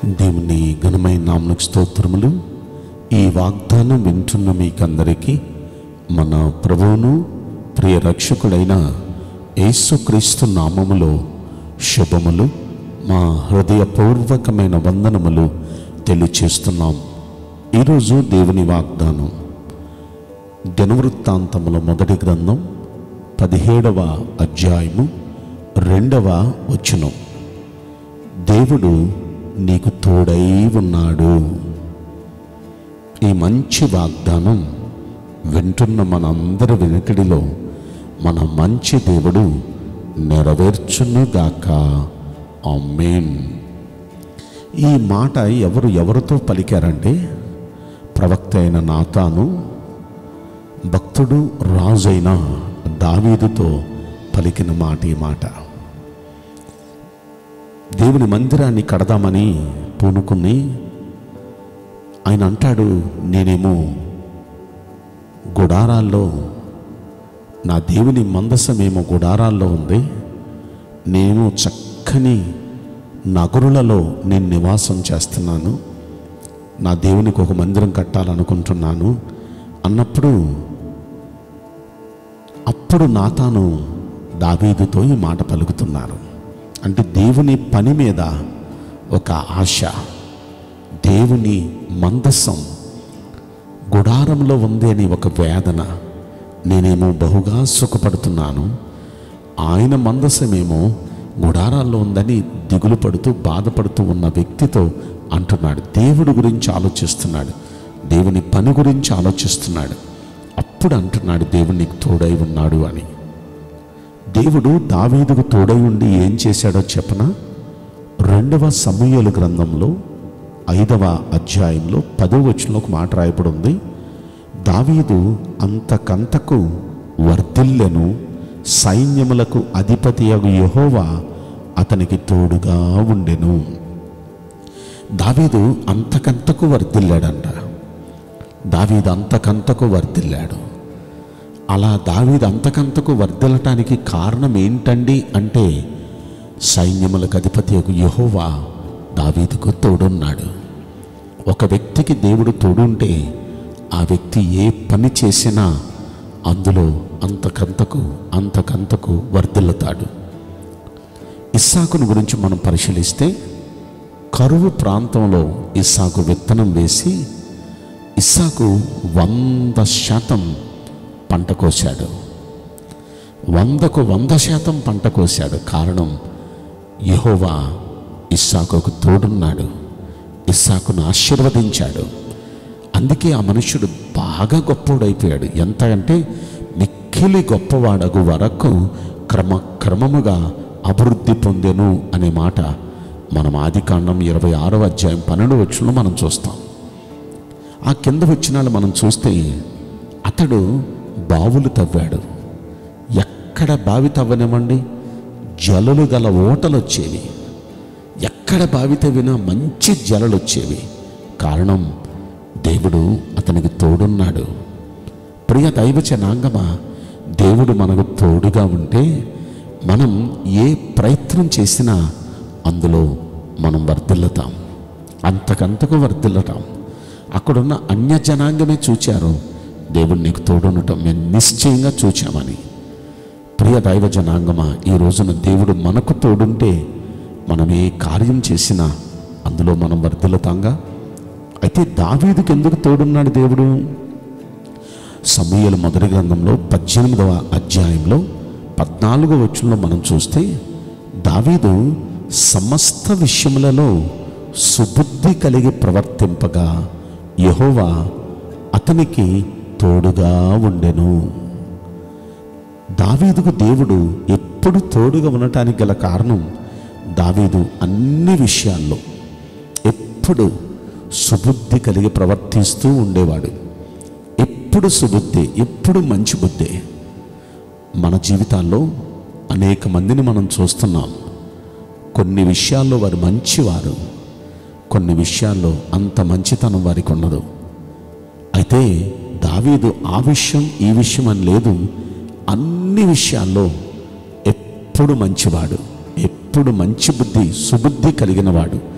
దేవుని ఘనమైన నామలకు స్తోత్రములు ఈ వాగ్దానం వింటున్న మీకందరికీ మన ప్రభువును ప్రియ రక్షకుడైన యేసుక్రీస్తు నామములో శుభములు మా హృదయపూర్వకమైన వందనములు తెలియచేస్తున్నాం ఈరోజు దేవుని వాగ్దానం దినవృత్తాంతముల మొదటి గ్రంథం పదిహేడవ అధ్యాయము రెండవ వచనం దేవుడు నీకు తోడై ఉన్నాడు ఈ మంచి వాగ్దానం వింటున్న మనందరి వెనుకడిలో మన మంచి దేవుడు నెరవేర్చునుగాక ఆమేన్ ఈ మాట ఎవరు ఎవరితో పలికారంటే ప్రవక్త అయిన నాతాను భక్తుడు రాజైన దావీదుతో పలికిన మాట ఈ మాట దేవుని మందిరాన్ని కడదామని పూనుకుని ఆయన అంటాడు నేనేమో గుడారాల్లో నా దేవుని మందసమేమో గుడారాల్లో ఉంది నేను చక్కని నగరులలో నేను నివాసం చేస్తున్నాను నా దేవునికి ఒక మందిరం కట్టాలనుకుంటున్నాను అన్నప్పుడు అప్పుడు నాతాను దావీదుతో ఈ మాట పలుకుతున్నారు అంటే దేవుని పని మీద ఒక ఆశ దేవుని మందస్సం గుడారంలో ఉంది అని ఒక వేదన నేనేమో బహుగా సుఖపడుతున్నాను ఆయన మందసమేమో గుడారాల్లో ఉందని దిగులు పడుతూ బాధపడుతూ ఉన్న వ్యక్తితో అంటున్నాడు దేవుడి గురించి ఆలోచిస్తున్నాడు దేవుని పని గురించి ఆలోచిస్తున్నాడు అప్పుడు అంటున్నాడు దేవుడు నీకు తోడై ఉన్నాడు అని దేవుడు దావీదుకు తోడై ఉండి ఏం చేశాడో చెప్పన రెండవ సమూహల గ్రంథంలో ఐదవ అధ్యాయంలో పదవ వచనంలో ఒక మాట రాయబడి ఉంది దావీదు అంతకంతకు వర్ధిల్లెను సైన్యములకు అధిపతి అగు యెహోవా అతనికి తోడుగా ఉండెను దావీదు అంతకంతకు వర్ధిల్లాడంట దావీదు అంతకంతకు వర్ధిల్లాడు అలా దావీదు అంతకంతకు వర్ధిల్లటానికి కారణం ఏంటండి అంటే సైన్యములకు అధిపతి యహోవా దావీదుకు తోడున్నాడు ఒక వ్యక్తికి దేవుడు తోడుంటే ఆ వ్యక్తి ఏ పని చేసినా అందులో అంతకంతకు అంతకంతకు వర్ధిల్లుతాడు ఇస్సాకును గురించి మనం పరిశీలిస్తే కరువు ప్రాంతంలో ఇస్సాకు విత్తనం వేసి ఇస్సాకు వంద శాతం పంట కోశాడు వందకు వంద శాతం పంట కోశాడు కారణం యెహోవా ఇస్సాకుకు తోడున్నాడు ఇస్సాకును ఆశీర్వదించాడు అందుకే ఆ మనుష్యుడు బాగా గొప్పోడైపోయాడు ఎంత అంటే మిక్కిలి గొప్పవాడగు వరకు క్రమ క్రమముగా అభివృద్ధి పొందెను అనే మాట మనం ఆదికాండం ఇరవై ఆరవ అధ్యాయం పన్నెండు వచ్చులో మనం చూస్తాం ఆ కింద వచ్చినాళ్ళు మనం చూస్తే అతడు బావులు తవ్వాడు ఎక్కడ బావి తవ్వనివ్వండి జలలు గల ఓటలు వచ్చేవి ఎక్కడ బావి తవ్వినా మంచి జలలు వచ్చేవి కారణం దేవుడు అతనికి తోడున్నాడు ప్రియ దైవ జనాంగమా దేవుడు మనకు తోడుగా ఉంటే మనం ఏ ప్రయత్నం చేసినా అందులో మనం వర్ధిల్లుతాం అంతకంతకు వర్ధిల్లటాం అక్కడున్న అన్య జనాంగమే చూచారు దేవుడు నీకు తోడుండటం మేము నిశ్చయంగా చూచామని ప్రియ దైవ జనాంగమా ఈ రోజున దేవుడు మనకు తోడుంటే మనం ఏ కార్యం చేసినా అందులో మనం వర్ధిల్లుతాంగా అయితే దావీదుకి ఎందుకు తోడున్నాడు దేవుడు సమూహల మొదటి గ్రంథంలో పద్దెనిమిదవ అధ్యాయంలో పద్నాలుగో వచ్చంలో మనం చూస్తే దావీదు సమస్త విషయములలో సుబుద్ధి కలిగి ప్రవర్తింపగా యహోవా అతనికి తోడుగా ఉండెను దావీదుకు దేవుడు ఎప్పుడు తోడుగా ఉండటానికి గల కారణం దావీదు అన్ని విషయాల్లో ఎప్పుడు సుబుద్ధి కలిగి ప్రవర్తిస్తూ ఉండేవాడు ఎప్పుడు సుబుద్ధి ఎప్పుడు మంచి బుద్ధి మన జీవితాల్లో అనేక మందిని మనం చూస్తున్నాం కొన్ని విషయాల్లో వారు మంచివారు కొన్ని విషయాల్లో అంత మంచితనం వారికి ఉండదు అయితే దావీదు ఆ విషయం ఈ విషయం అని లేదు అన్ని విషయాల్లో ఎప్పుడు మంచివాడు ఎప్పుడు మంచి బుద్ధి సుబుద్ధి కలిగిన వాడు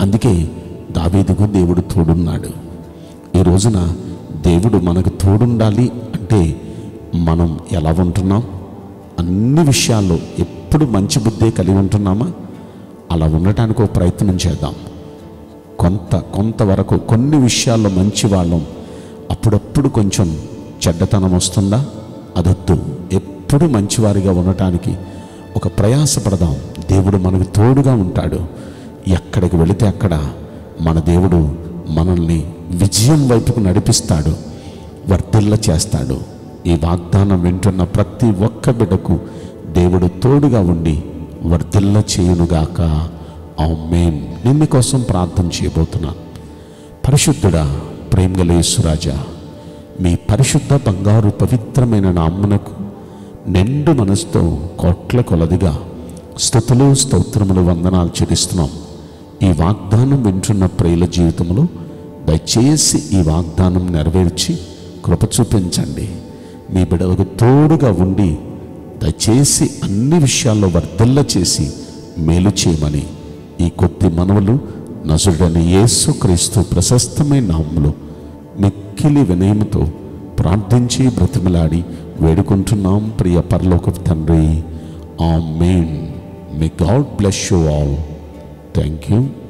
అందుకే దావీదుకు దేవుడు తోడున్నాడు ఈ రోజున దేవుడు మనకు తోడుండాలి అంటే మనం ఎలా ఉంటున్నాం అన్ని విషయాల్లో ఎప్పుడు మంచి బుద్ధే కలిగి ఉంటున్నామా అలా ఉండటానికి ఒక ప్రయత్నం చేద్దాం కొంత కొంతవరకు కొన్ని విషయాల్లో మంచి వాళ్ళం అప్పుడప్పుడు కొంచెం చెడ్డతనం వస్తుందా అదొద్దు ఎప్పుడు మంచివారిగా ఉండటానికి ఒక ప్రయాసపడదాం దేవుడు మనకు తోడుగా ఉంటాడు ఎక్కడికి వెళితే అక్కడ మన దేవుడు మనల్ని విజయం వైపుకు నడిపిస్తాడు వర్ధిల్ల చేస్తాడు ఈ వాగ్దానం వింటున్న ప్రతి ఒక్క బిడ్డకు దేవుడు తోడుగా ఉండి వర్ధిల్ల చేయునుగాక ఆ మేన్ నేను మీకోసం ప్రార్థన చేయబోతున్నాను పరిశుద్ధుడా ప్రేమగలేసురాజా మీ పరిశుద్ధ బంగారు పవిత్రమైన నామ్మునకు నిండు మనసుతో కోట్ల కొలదిగా స్థుతులు స్తోత్రములు వందనాలు చెల్లిస్తున్నాం ఈ వాగ్దానం వింటున్న ప్రియుల జీవితంలో దయచేసి ఈ వాగ్దానం నెరవేర్చి కృప చూపించండి మీ బిడవకు తోడుగా ఉండి దయచేసి అన్ని విషయాల్లో వర్ధిల్ల చేసి మేలు చేయమని ఈ కొద్ది మనవలు నజుడని యేసు క్రీస్తు ప్రశస్తమైన నామములో మిక్కిలి వినయముతో ప్రార్థించి బ్రతిమలాడి వేడుకుంటున్నాం ప్రియ పరలోక తండ్రి ఆ మెయిన్ may God bless you all thank you